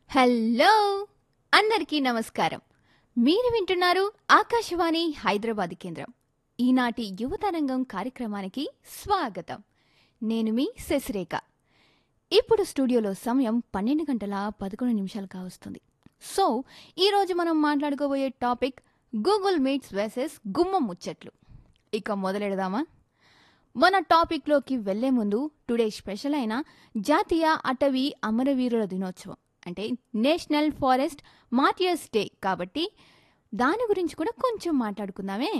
hello అందరికీ నమస్కారం మీరు వింటున్నారు ఆకాశవాణి హైదరాబాద్ కేంద్రం ఈనాటి యువతరంగం కార్యక్రమానికి స్వాగతం నేను మీ శశిరేఖ ఇప్పుడు స్టూడియోలో సమయం పన్నెండు గంటల పదకొండు నిమిషాలు కావస్తుంది సో ఈరోజు మనం మాట్లాడుకోబోయే టాపిక్ గూగుల్ మీట్స్ వర్సెస్ గుమ్మ ముచ్చట్లు ఇక మొదలెడదామా మన టాపిక్లోకి వెళ్లే ముందు టుడే స్పెషల్ అయిన జాతీయ అటవీ అమరవీరుల దినోత్సవం అంటే నేషనల్ ఫారెస్ట్ మార్టియర్స్ డే కాబట్టి దాని గురించి కూడా కొంచెం మాట్లాడుకుందామే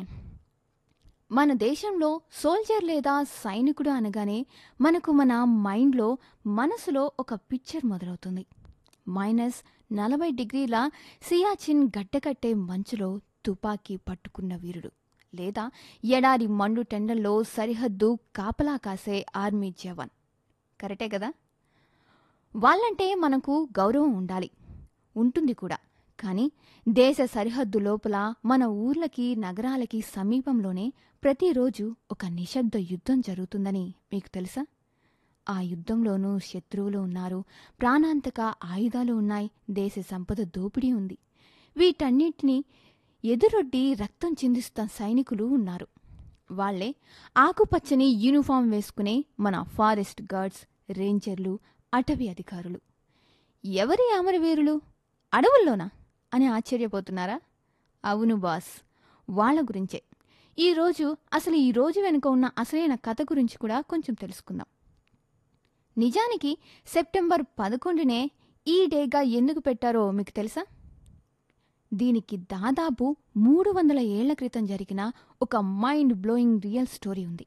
మన దేశంలో సోల్జర్ లేదా సైనికుడు అనగానే మనకు మన మైండ్లో మనసులో ఒక పిక్చర్ మొదలవుతుంది మైనస్ నలభై డిగ్రీల సియాచిన్ గడ్డకట్టే మంచులో తుపాకీ పట్టుకున్న వీరుడు లేదా ఎడారి మండు టెండల్లో సరిహద్దు కాపలా కాసే ఆర్మీ జవాన్ కరెక్టే కదా వాళ్ళంటే మనకు గౌరవం ఉండాలి ఉంటుంది కూడా కానీ దేశ సరిహద్దు లోపల మన ఊర్లకి నగరాలకి సమీపంలోనే ప్రతిరోజు ఒక నిశ్శబ్ద యుద్ధం జరుగుతుందని మీకు తెలుసా ఆ యుద్ధంలోనూ శత్రువులు ఉన్నారు ప్రాణాంతక ఆయుధాలు ఉన్నాయి దేశ సంపద దోపిడీ ఉంది వీటన్నిటినీ ఎదురొడ్డి రక్తం చిందిస్తున్న సైనికులు ఉన్నారు వాళ్లే ఆకుపచ్చని యూనిఫామ్ వేసుకునే మన ఫారెస్ట్ గార్డ్స్ రేంజర్లు అటవీ అధికారులు ఎవరి అమరవీరులు అడవుల్లోనా అని ఆశ్చర్యపోతున్నారా అవును బాస్ వాళ్ళ గురించే ఈరోజు అసలు ఈ రోజు వెనుక ఉన్న అసలైన కథ గురించి కూడా కొంచెం తెలుసుకుందాం నిజానికి సెప్టెంబర్ పదకొండునే ఈ డేగా ఎందుకు పెట్టారో మీకు తెలుసా దీనికి దాదాపు మూడు వందల ఏళ్ల క్రితం జరిగిన ఒక మైండ్ బ్లోయింగ్ రియల్ స్టోరీ ఉంది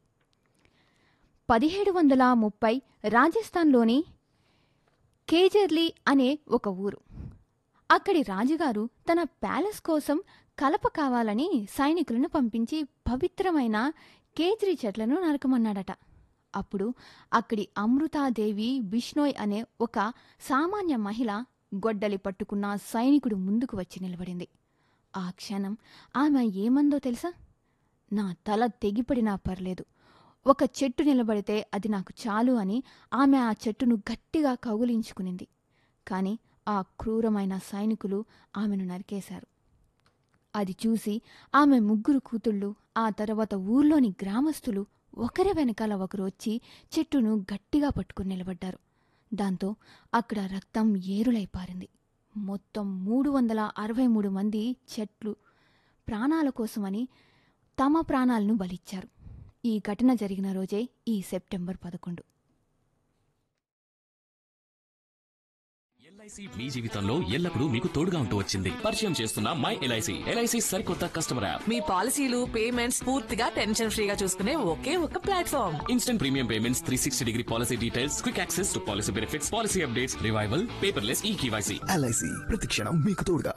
పదిహేడు వందల ముప్పై రాజస్థాన్లోని కేజర్లీ అనే ఒక ఊరు అక్కడి రాజుగారు తన ప్యాలెస్ కోసం కలప కావాలని సైనికులను పంపించి పవిత్రమైన కేజ్రీ చెట్లను నరకమన్నాడట అప్పుడు అక్కడి అమృతాదేవి బిష్నోయ్ అనే ఒక సామాన్య మహిళ గొడ్డలి పట్టుకున్న సైనికుడు ముందుకు వచ్చి నిలబడింది ఆ క్షణం ఆమె ఏమందో తెలుసా నా తల తెగిపడినా పర్లేదు ఒక చెట్టు నిలబడితే అది నాకు చాలు అని ఆమె ఆ చెట్టును గట్టిగా కౌగులించుకునింది కాని ఆ క్రూరమైన సైనికులు ఆమెను నరికేశారు అది చూసి ఆమె ముగ్గురు కూతుళ్ళు ఆ తర్వాత ఊర్లోని గ్రామస్తులు ఒకరి వెనకాల ఒకరు వచ్చి చెట్టును గట్టిగా పట్టుకుని నిలబడ్డారు దాంతో అక్కడ రక్తం ఏరులై పారింది మొత్తం మూడు వందల అరవై మూడు మంది చెట్లు ప్రాణాల కోసమని తమ ప్రాణాలను బలిచ్చారు ఈ ఘటన జరిగిన రోజే ఈ సెప్టెంబర్ పదకొండు ఎల్ఐసి మీ జీవితంలో ఎల్లప్పుడూ మీకు తోడుగా ఉంటూ వచ్చింది పరిచయం చేస్తున్న మై ఎల్ఐసి ఎల్ఐసి సరికొత్త కస్టమర్ యాప్ మీ పాలసీలు పేమెంట్స్ పూర్తిగా టెన్షన్ ఫ్రీగా చూసుకునే ఒకే ఒక platform instant premium payments three sixty degree policy details quick access to policy benefits policy updates revival paperless e KYC LIC ప్రతిక్షణం మీకు తోడుగా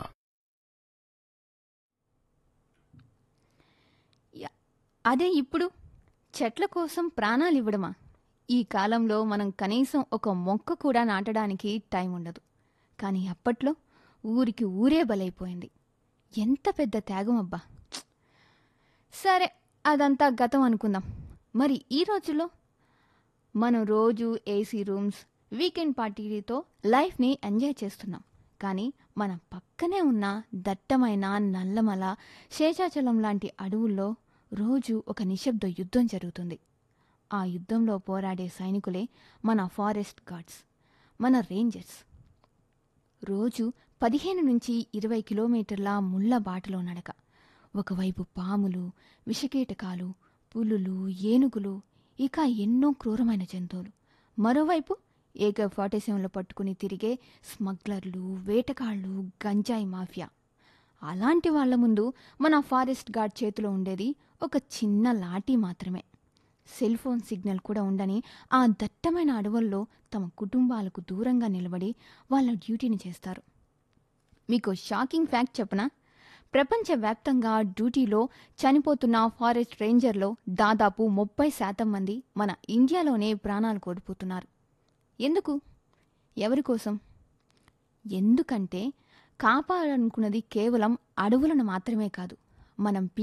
యా- అదే ఇప్పుడు చెట్ల కోసం ప్రాణాలు ఇవ్వడమా ఈ కాలంలో మనం కనీసం ఒక మొక్క కూడా నాటడానికి టైం ఉండదు కానీ అప్పట్లో ఊరికి ఊరే బలైపోయింది ఎంత పెద్ద త్యాగం అబ్బా సరే అదంతా గతం అనుకుందాం మరి ఈ రోజుల్లో మనం రోజు ఏసీ రూమ్స్ వీకెండ్ పార్టీలతో లైఫ్ని ఎంజాయ్ చేస్తున్నాం కానీ మన పక్కనే ఉన్న దట్టమైన నల్లమల శేషాచలం లాంటి అడవుల్లో రోజు ఒక నిశ్శబ్ద యుద్ధం జరుగుతుంది ఆ యుద్ధంలో పోరాడే సైనికులే మన ఫారెస్ట్ గార్డ్స్ మన రేంజర్స్ రోజు పదిహేను నుంచి ఇరవై కిలోమీటర్ల ముళ్ళ బాటలో నడక ఒకవైపు పాములు విషకీటకాలు పులులు ఏనుగులు ఇక ఎన్నో క్రూరమైన జంతువులు మరోవైపు ఏక ఫార్టీ సెవెన్లో పట్టుకుని తిరిగే స్మగ్లర్లు వేటగాళ్ళు గంజాయి మాఫియా అలాంటి వాళ్ళ ముందు మన ఫారెస్ట్ గార్డ్ చేతిలో ఉండేది ఒక చిన్న లాఠీ మాత్రమే సెల్ ఫోన్ సిగ్నల్ కూడా ఉండని ఆ దట్టమైన అడవుల్లో తమ కుటుంబాలకు దూరంగా నిలబడి వాళ్ళ డ్యూటీని చేస్తారు మీకు షాకింగ్ ఫ్యాక్ట్ చెప్పనా ప్రపంచవ్యాప్తంగా డ్యూటీలో చనిపోతున్న ఫారెస్ట్ రేంజర్లో దాదాపు ముప్పై శాతం మంది మన ఇండియాలోనే ప్రాణాలు కోల్పోతున్నారు ఎందుకు ఎవరి కోసం ఎందుకంటే కాపాడాలనుకున్నది కేవలం అడవులను మాత్రమే కాదు మనం